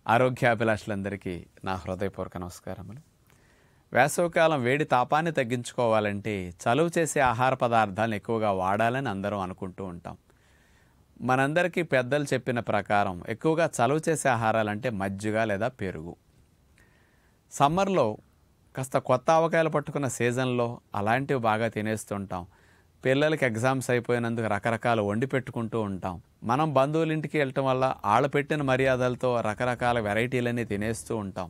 ఆరోగ్యాభిలాషులందరికీ నా హృదయపూర్వక నమస్కారములు వేసవికాలం వేడి తాపాన్ని తగ్గించుకోవాలంటే చలువ చేసే ఆహార పదార్థాలను ఎక్కువగా వాడాలని అందరం అనుకుంటూ ఉంటాం మనందరికీ పెద్దలు చెప్పిన ప్రకారం ఎక్కువగా చలువ చేసే ఆహారాలంటే మజ్జిగ లేదా పెరుగు సమ్మర్లో కాస్త కొత్త ఆవకాయలు పట్టుకున్న సీజన్లో అలాంటివి బాగా తినేస్తుంటాం పిల్లలకి ఎగ్జామ్స్ అయిపోయినందుకు రకరకాల వండి పెట్టుకుంటూ ఉంటాం మనం బంధువుల ఇంటికి వెళ్ళటం వల్ల వాళ్ళ పెట్టిన మర్యాదలతో రకరకాల వెరైటీలన్నీ తినేస్తూ ఉంటాం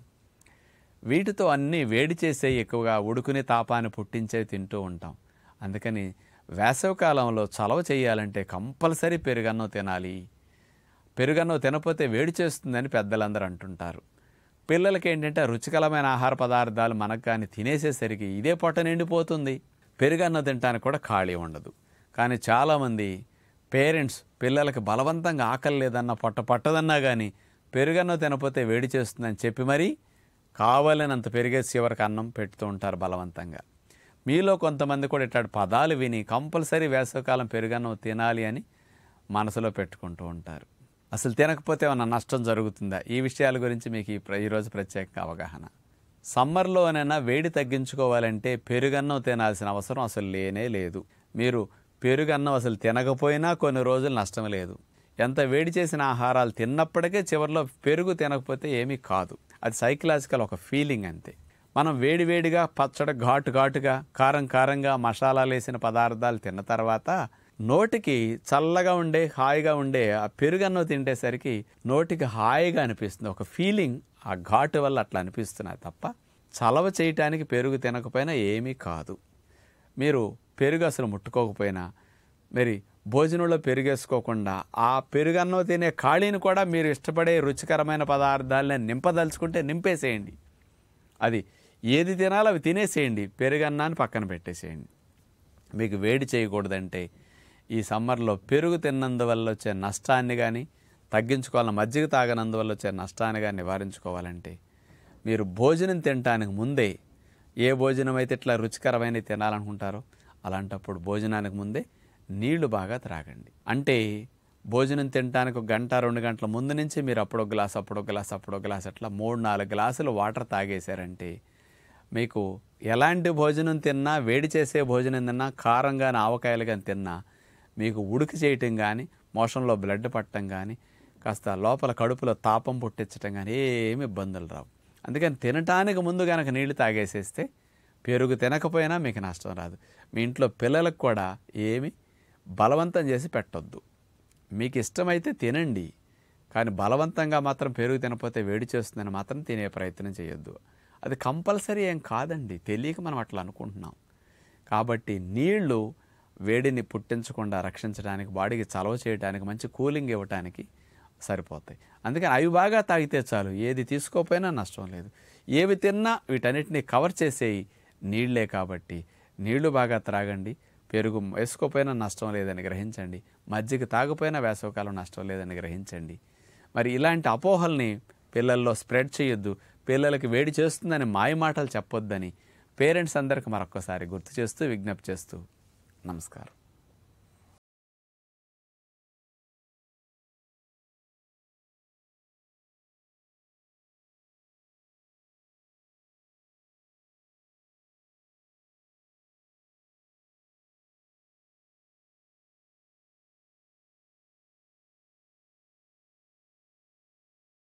వీటితో అన్నీ వేడి చేసే ఎక్కువగా ఉడుకుని తాపాన్ని పుట్టించే తింటూ ఉంటాం అందుకని వేసవికాలంలో చలవ చేయాలంటే కంపల్సరీ పెరుగన్నం తినాలి పెరుగన్నం తినపోతే వేడి చేస్తుందని పెద్దలందరూ అంటుంటారు పిల్లలకి ఏంటంటే రుచికరమైన ఆహార పదార్థాలు మనకు కానీ తినేసేసరికి ఇదే పొట్ట నిండిపోతుంది పెరుగన్నం తినడానికి కూడా ఖాళీ ఉండదు కానీ చాలామంది పేరెంట్స్ పిల్లలకి బలవంతంగా ఆకలి లేదన్న పొట్ట పట్టదన్నా కానీ పెరుగన్నం తినపోతే వేడి చేస్తుందని చెప్పి మరీ కావాలనంత పెరిగేసి చివరికి అన్నం పెడుతూ ఉంటారు బలవంతంగా మీలో కొంతమంది కూడా ఇట్లాంటి పదాలు విని కంపల్సరీ వేసవికాలం పెరుగన్నం తినాలి అని మనసులో పెట్టుకుంటూ ఉంటారు అసలు తినకపోతే ఏమన్నా నష్టం జరుగుతుందా ఈ విషయాల గురించి మీకు ఈ ప్ర- ఈరోజు ప్రత్యేక అవగాహన సమ్మర్లోనైనా వేడి తగ్గించుకోవాలంటే పెరుగన్నం తినాల్సిన అవసరం అసలు లేనే లేదు మీరు పెరుగన్నం అసలు తినకపోయినా కొన్ని రోజులు నష్టం లేదు ఎంత వేడి చేసిన ఆహారాలు తిన్నప్పటికీ చివరిలో పెరుగు తినకపోతే ఏమీ కాదు అది సైకలాజికల్ ఒక ఫీలింగ్ అంతే మనం వేడివేడిగా పచ్చడి ఘాటు ఘాటుగా కారం కారంగా మసాలాలు వేసిన పదార్థాలు తిన్న తర్వాత నోటికి చల్లగా ఉండే హాయిగా ఉండే ఆ పెరుగన్నం తింటేసరికి నోటికి హాయిగా అనిపిస్తుంది ఒక ఫీలింగ్ ఆ ఘాటు వల్ల అట్లా అనిపిస్తున్నాయి తప్ప చలవ చేయటానికి పెరుగు తినకపోయినా ఏమీ కాదు మీరు పెరుగు అసలు ముట్టుకోకపోయినా మరి భోజనంలో పెరుగేసుకోకుండా ఆ పెరుగన్నం తినే ఖాళీని కూడా మీరు ఇష్టపడే రుచికరమైన పదార్థాలను నింపదలుచుకుంటే నింపేసేయండి అది ఏది తినాలో అవి తినేసేయండి పెరుగన్నాన్ని పక్కన పెట్టేసేయండి మీకు వేడి చేయకూడదంటే ఈ సమ్మర్లో పెరుగు తిన్నందువల్ల వచ్చే నష్టాన్ని కానీ తగ్గించుకోవాలని మజ్జిగ తాగనందువల్ల వచ్చే నష్టాన్ని కానీ నివారించుకోవాలంటే మీరు భోజనం తినటానికి ముందే ఏ భోజనం అయితే ఇట్లా రుచికరమైన తినాలనుకుంటారో అలాంటప్పుడు భోజనానికి ముందే నీళ్లు బాగా త్రాగండి అంటే భోజనం తినడానికి ఒక గంట రెండు గంటల ముందు నుంచి మీరు అప్పుడో గ్లాస్ అప్పుడో గ్లాస్ అప్పుడో గ్లాస్ అట్లా మూడు నాలుగు గ్లాసులు వాటర్ తాగేశారంటే మీకు ఎలాంటి భోజనం తిన్నా వేడి చేసే భోజనం తిన్నా కారం కానీ ఆవకాయలు కానీ తిన్నా మీకు ఉడికి చేయటం కానీ మోషంలో బ్లడ్ పట్టడం కానీ కాస్త లోపల కడుపులో తాపం పుట్టించటం కానీ ఏమి ఇబ్బందులు రావు అందుకని తినటానికి ముందు కనుక నీళ్లు తాగేసేస్తే పెరుగు తినకపోయినా మీకు నష్టం రాదు మీ ఇంట్లో పిల్లలకు కూడా ఏమి బలవంతం చేసి పెట్టొద్దు మీకు ఇష్టమైతే తినండి కానీ బలవంతంగా మాత్రం పెరుగు తినకపోతే వేడి చేస్తుందని మాత్రం తినే ప్రయత్నం చేయొద్దు అది కంపల్సరీ ఏం కాదండి తెలియక మనం అట్లా అనుకుంటున్నాం కాబట్టి నీళ్లు వేడిని పుట్టించకుండా రక్షించడానికి బాడీకి చలవ చేయడానికి మంచి కూలింగ్ ఇవ్వడానికి సరిపోతాయి అందుకని అవి బాగా తాగితే చాలు ఏది తీసుకోకపోయినా నష్టం లేదు ఏవి తిన్నా వీటన్నిటిని కవర్ చేసేయి నీళ్లే కాబట్టి నీళ్లు బాగా త్రాగండి పెరుగు వేసుకోపోయినా నష్టం లేదని గ్రహించండి మజ్జిగ తాగపోయినా వేసవకాలం నష్టం లేదని గ్రహించండి మరి ఇలాంటి అపోహల్ని పిల్లల్లో స్ప్రెడ్ చేయొద్దు పిల్లలకి వేడి చేస్తుందని మాయ మాటలు చెప్పొద్దని పేరెంట్స్ అందరికి మరొక్కసారి గుర్తు చేస్తూ విజ్ఞప్తి చేస్తూ నమస్కారం